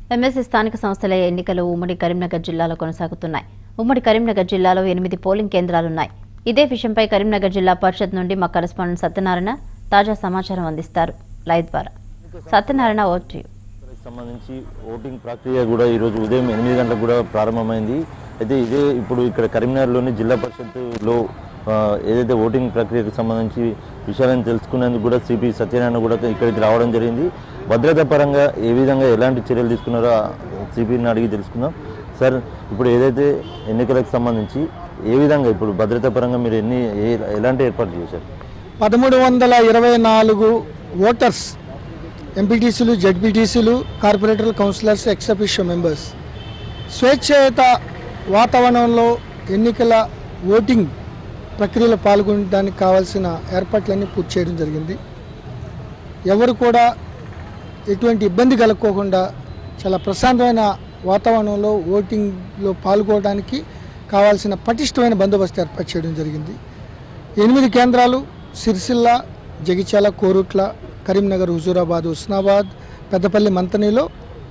MLC స్థానిక సంస్థల ఎన్నికలు ఉమ్మడి కరీంనగర్ జిల్లాలో కొనసాగుతున్నాయి ఉమ్మడి కరీంనగర్ జిల్లాలో ఎనిమిది పోలింగ్ కేంద్రాలున్నాయి ఇదే విషయంపై కరీంనగర్ జిల్లా పరిషత్ నుండి మా కరెస్పాండెంట్ సత్యనారాయణ తాజా సమాచారం అందిస్తారు లైవ్ ద్వారా సత్యనారాయణ ఓట్ టు యు. దానికి సంబంధించి ఓటింగ్ ప్రక్రియ కూడా ఈరోజు ఉదయం ఎనిమిది గంటలకు కూడా ప్రారంభమైంది అయితే ఇదే ఇప్పుడు ఇక్కడ కరీంనగర్లోని జిల్లా పరిషత్లో ఆ, ఏదైతే ఓటింగ్ ప్రక్రియకు సంబంధించి విషయాలను తెలుసుకునేందుకు కూడా సిపి సత్యనారాయణ కూడా ఇక్కడికి రావడం జరిగింది భద్రతా పరంగా ఏ విధంగా ఎలాంటి చర్యలు తీసుకున్నారో సిపిని అడిగి తెలుసుకుందాం సార్ ఇప్పుడు ఏదైతే ఎన్నికలకు సంబంధించి ఏ విధంగా ఇప్పుడు భద్రతా పరంగా మీరు ఎన్ని ఏ- ఎలాంటి ఏర్పాట్లు చేశారు పదమూడు వందల ఇరవై నాలుగు ఓటర్స్ ఎంపీటీసీలు జడ్పీటీసీలు కార్పొరేటర్ కౌన్సిలర్స్ ఎక్సఫిషియో మెంబర్స్ స్వేచ్ఛాయుత వాతావరణంలో ఎన్నికల ఓటింగ్ ప్రక్రియలో పాల్గొనడానికి కావాల్సిన ఏర్పాట్లన్నీ పూర్తి చేయడం జరిగింది ఎవరు కూడా ఎటువంటి ఇబ్బంది కలగకోకుండా చాలా ప్రశాంతమైన వాతావరణంలో ఓటింగ్లో పాల్గొనడానికి కావాల్సిన పటిష్టమైన బందోబస్తు ఏర్పాటు చేయడం జరిగింది ఎనిమిది కేంద్రాలు సిరిసిల్ల జగిత్యాల కోరుట్ల కరీంనగర్ హుజూరాబాద్ హుస్నాబాద్ పెద్దపల్లి మంతనిలో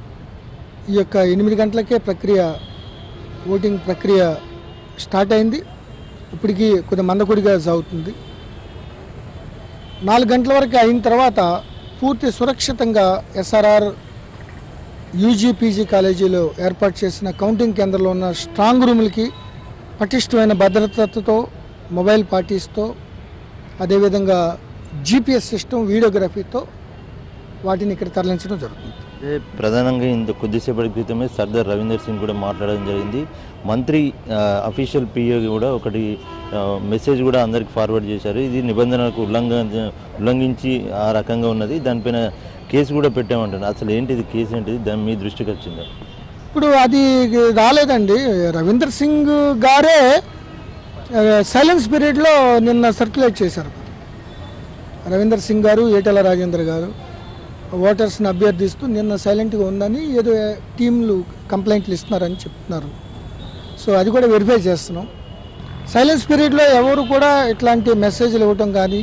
ఈ యొక్క ఎనిమిది గంటలకే ప్రక్రియ ఓటింగ్ ప్రక్రియ స్టార్ట్ అయింది ఇప్పటికి కొద్ది మందకొడిగా సాగుతుంది నాలుగు గంటల వరకు అయిన తర్వాత పూర్తి సురక్షితంగా ఎస్ఆర్ఆర్ యూజీ పీజీ కాలేజీలో ఏర్పాటు చేసిన కౌంటింగ్ కేంద్రంలో ఉన్న స్ట్రాంగ్ రూములకి పటిష్టమైన భద్రతతో మొబైల్ పార్టీస్తో అదేవిధంగా జీపీఎస్ సిస్టమ్ వీడియోగ్రఫీతో వాటిని ఇక్కడ తరలించడం జరుగుతుంది అదే ప్రధానంగా ఇంత కొద్దిసేపటి క్రితమే సర్దార్ రవీందర్ సింగ్ కూడా మాట్లాడడం జరిగింది మంత్రి అఫీషియల్ పిఏ కూడా ఒకటి ఆ, మెసేజ్ కూడా అందరికి ఫార్వర్డ్ చేశారు ఇది నిబంధనలకు ఉల్లంఘ ఉల్లంఘించి ఆ రకంగా ఉన్నది దానిపైన కేసు కూడా పెట్టామంటారు అసలు ఏంటిది కేసు ఏంటిది దాని మీ దృష్టికి వచ్చిందా ఇప్పుడు అది రాలేదండి రవీందర్ సింగ్ గారే సైలెన్స్ పీరియడ్లో నిన్న సర్క్యులేట్ చేశారు రవీందర్ సింగ్ గారు ఏటల రాజేంద్ర గారు ఓటర్స్ని అభ్యర్థిస్తూ నిన్న సైలెంట్గా ఉందని ఏదో టీంలు కంప్లైంట్లు ఇస్తున్నారని చెప్తున్నారు సో అది కూడా వెరిఫై చేస్తున్నాం సైలెన్స్ పీరియడ్లో ఎవరు కూడా ఇట్లాంటి మెసేజ్లు ఇవ్వటం కానీ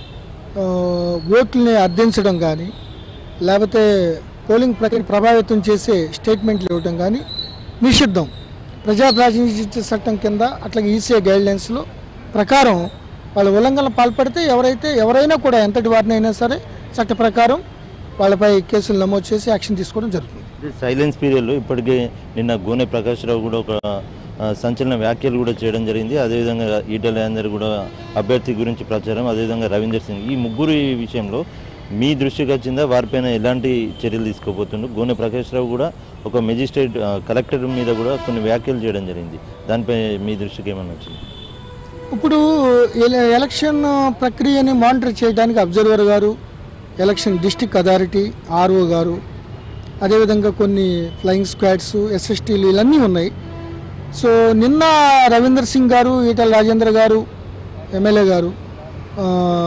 ఆ, ఓట్లని అర్థించడం కానీ లేకపోతే పోలింగ్ ప్రక్రియ ప్రభావితం చేసే స్టేట్మెంట్లు ఇవ్వటం కానీ నిషిద్ధం ప్రజా ప్రాతినిధ్య చట్టం కింద అట్లాగే ఈసీఐ గైడ్లైన్స్లో ప్రకారం వాళ్ళ ఉల్లంఘనలు పాల్పడితే ఎవరైతే ఎవరైనా కూడా ఎంతటి వారినైనా సరే చట్ట ప్రకారం వాళ్ళపై కేసులు నమోదు చేసి యాక్షన్ తీసుకోవడం జరుగుతుంది ఇది సైలెన్స్ పీరియడ్లో ఇప్పటికే నిన్న గోనె ప్రకాష్ రావు కూడా ఒక ఆ, సంచలన వ్యాఖ్యలు కూడా చేయడం జరిగింది అదేవిధంగా ఈటల అందరు కూడా అభ్యర్థి గురించి ప్రచారం అదేవిధంగా రవీందర్ సింగ్ ఈ ముగ్గురు ఈ విషయంలో మీ దృష్టికి వచ్చిందా వారిపైన ఎలాంటి చర్యలు తీసుకోబోతుండ్రు గోనె ప్రకాష్ రావు కూడా ఒక మెజిస్ట్రేట్ ఆ, కలెక్టర్ మీద కూడా కొన్ని వ్యాఖ్యలు చేయడం జరిగింది దానిపై మీ దృష్టికి ఏమన్నా వచ్చింది ఇప్పుడు ఎల- ఎలక్షన్ ప్రక్రియని మానిటర్ చేయడానికి అబ్జర్వర్ గారు ఎలక్షన్ డిస్టిక్ అథారిటీ ఆర్ఓ గారు అదేవిధంగా కొన్ని ఫ్లయింగ్ స్క్వాడ్స్ ఎస్ఎస్టీలు ఇవన్నీ ఉన్నాయి సో నిన్న రవీందర్ సింగ్ గారు ఈటల రాజేంద్ర గారు ఎమ్మెల్యే గారు ఆ,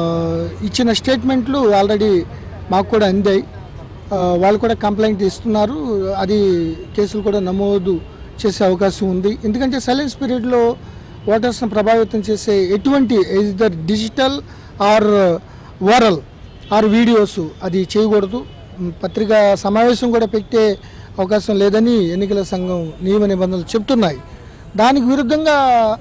ఇచ్చిన స్టేట్మెంట్లు ఆల్రెడీ మాకు కూడా అందాయి ఆ, వాళ్ళు కూడా కంప్లైంట్ ఇస్తున్నారు అది కేసులు కూడా నమోదు చేసే అవకాశం ఉంది ఎందుకంటే సైలెన్స్ పీరియడ్లో ఓటర్స్ను ప్రభావితం చేసే ఎటువంటి either digital or oral or videos అది చేయకూడదు మ్, పత్రికా సమావేశం కూడా పెట్టే అవకాశం లేదని ఎన్నికల సంఘం నియమ నిబంధనలు చెప్తున్నాయి దానికి విరుద్ధంగా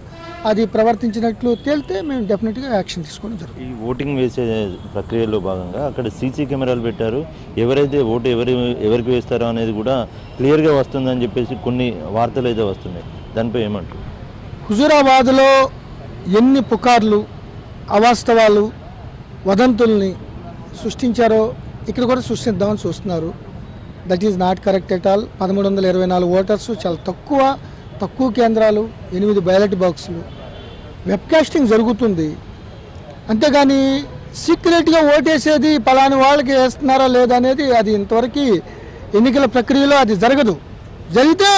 అది ప్రవర్తించినట్లు తేలితే మేము డెఫినెట్గా యాక్షన్ తీసుకోవడం జరుగుతుంది ఈ ఓటింగ్ వేసే ప్రక్రియలో భాగంగా అక్కడ సీసీ కెమెరాలు పెట్టారు ఎవరైతే ఓటు ఎవరి ఎవరికి వేస్తారో అనేది కూడా క్లియర్గా వస్తుందని చెప్పేసి కొన్ని వార్తలు అయితే వస్తున్నాయి దానిపై ఏమంటారు హుజూరాబాద్లో ఎన్ని పుకార్లు అవాస్తవాలు వదంతుల్ని సృష్టించారో ఇక్కడ కూడా సృష్టిద్దామని చూస్తున్నారు that is not correct at all పదమూడు వందల ఇరవై నాలుగు ఓటర్స్ చాలా తక్కువ తక్కువ కేంద్రాలు ఎనిమిది బ్యాలెట్ బాక్సులు వెబ్కాస్టింగ్ జరుగుతుంది అంతేగాని సీక్రెట్గా ఓటేసేది పలాని వాళ్ళకి వేస్తున్నారా లేదా అనేది అది ఇంతవరకు ఎన్నికల ప్రక్రియలో అది జరగదు జరిగితే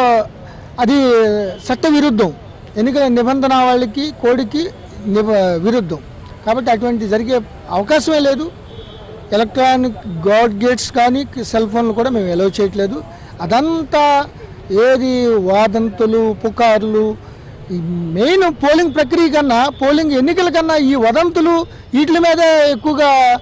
అది చట్ట విరుద్ధం ఎన్నికల నిబంధన వాళ్ళకి కోడికి నిబ విరుద్ధం కాబట్టి అటువంటి జరిగే అవకాశమే లేదు ఎలక్ట్రానిక్ గాడ్ గేట్స్ కానీ సెల్ ఫోన్లు కూడా మేము ఎలవ్ చేయట్లేదు అదంతా ఏది వాదంతులు పుకార్లు ఈ మెయిన్ పోలింగ్ ప్రక్రియ కన్నా పోలింగ్ ఎన్నికల కన్నా ఈ వదంతులు వీటి మీద ఎక్కువగా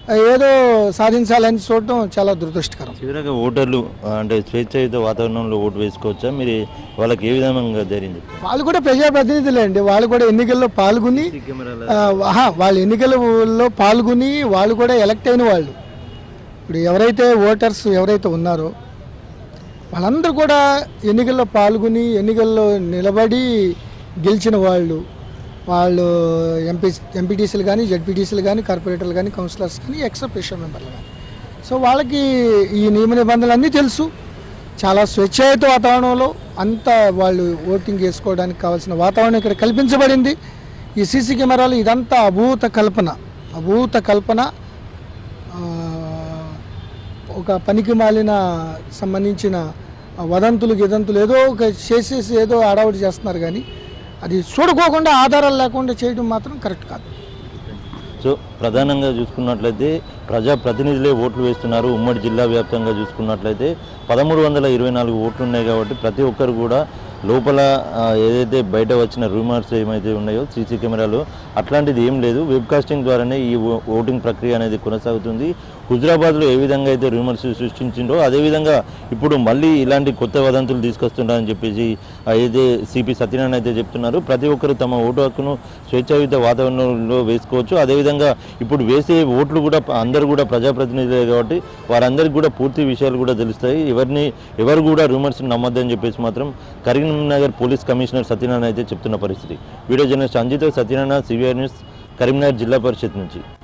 ఏదో సాధించాలని చూడటం చాలా దురదృష్టకరం చివరగా ఓటర్లు ఆ, అంటే స్వేచ్ఛాయుత వాతావరణంలో ఓటు వేసుకోవచ్చా మీరు వాళ్ళకి ఏ విధంగా ధైర్యం చెప్తారు వాళ్ళు కూడా ప్రజాప్రతినిధులే అండి వాళ్ళు కూడా ఎన్నికల్లో పాల్గొని కెమెరాల ఆ, ఆహా, వాళ్ళు ఎన్నికలలో పాల్గొని వాళ్ళు కూడా ఎలక్ట్ అయిన వాళ్ళు ఇప్పుడు ఎవరైతే ఓటర్స్ ఎవరైతే ఉన్నారో వాళ్ళందరూ కూడా ఎన్నికల్లో పాల్గొని ఎన్నికల్లో నిలబడి గెలిచిన వాళ్ళు వాళ్ళు ఎంపీ ఎంపీటీసీలు కానీ జడ్పీటీసీలు కానీ కార్పొరేటర్లు కానీ కౌన్సిలర్స్ కానీ ఎక్సప్రెషన్ మెంబర్లు కానీ సో వాళ్ళకి ఈ నియమ నిబంధనలు అన్నీ తెలుసు చాలా స్వేచ్ఛాయుత వాతావరణంలో అంతా వాళ్ళు ఓటింగ్ వేసుకోవడానికి కావాల్సిన వాతావరణం ఇక్కడ కల్పించబడింది ఈ సీసీ కెమెరాలు ఇదంతా అభూత కల్పన అభూత కల్పన ఆ, ఒక పనికి మాలిన సంబంధించిన వదంతులు గిదంతులు ఏదో ఒక చేసేసి ఏదో అడావుడి చేస్తున్నారు కానీ అది చూడుకోకుండా ఆధారాలు లేకుండా చేయడం మాత్రం కరెక్ట్ కాదు సో ప్రధానంగా చూసుకున్నట్లయితే ప్రజా ప్రతినిధులే ఓట్లు వేస్తున్నారు ఉమ్మడి జిల్లా వ్యాప్తంగా చూసుకున్నట్లయితే పదమూడు వందల ఇరవై నాలుగు ఓట్లు ఉన్నాయి కాబట్టి ప్రతి ఒక్కరు కూడా లోపల ఆ, ఏదైతే బయట వచ్చిన రూమర్స్ ఏమైతే ఉన్నాయో సీసీ కెమెరాలు అట్లాంటిది ఏం లేదు వెబ్ కాస్టింగ్ ద్వారానే ఈ ఓ- ఓటింగ్ ప్రక్రియ అనేది కొనసాగుతుంది హుజరాబాద్లో ఏ విధంగా అయితే రూమర్స్ సృష్టించిండో అదేవిధంగా ఇప్పుడు మళ్ళీ ఇలాంటి కొత్త వదంతులు తీసుకొస్తున్నారని చెప్పేసి ఆ, ఏదైతే సిపి సత్యనారాయణ అయితే చెప్తున్నారు ప్రతి ఒక్కరు తమ ఓటు హక్కును స్వేచ్ఛాయుత వాతావరణంలో వేసుకోవచ్చు అదేవిధంగా ఇప్పుడు వేసే ఓట్లు కూడా ప- అందరూ కూడా ప్రజాప్రతినిధులే కాబట్టి వారందరికీ కూడా పూర్తి విషయాలు కూడా తెలుస్తాయి ఎవరిని ఎవరు కూడా రూమర్స్ నమ్మొద్దని చెప్పేసి మాత్రం కరీంనగర్ పోలీస్ కమిషనర్ సత్యనారాయణ అయితే చెప్తున్న పరిస్థితి video journalist Anjitha Satyanarayana CVR news Karimnagar zilla parishad నుంచి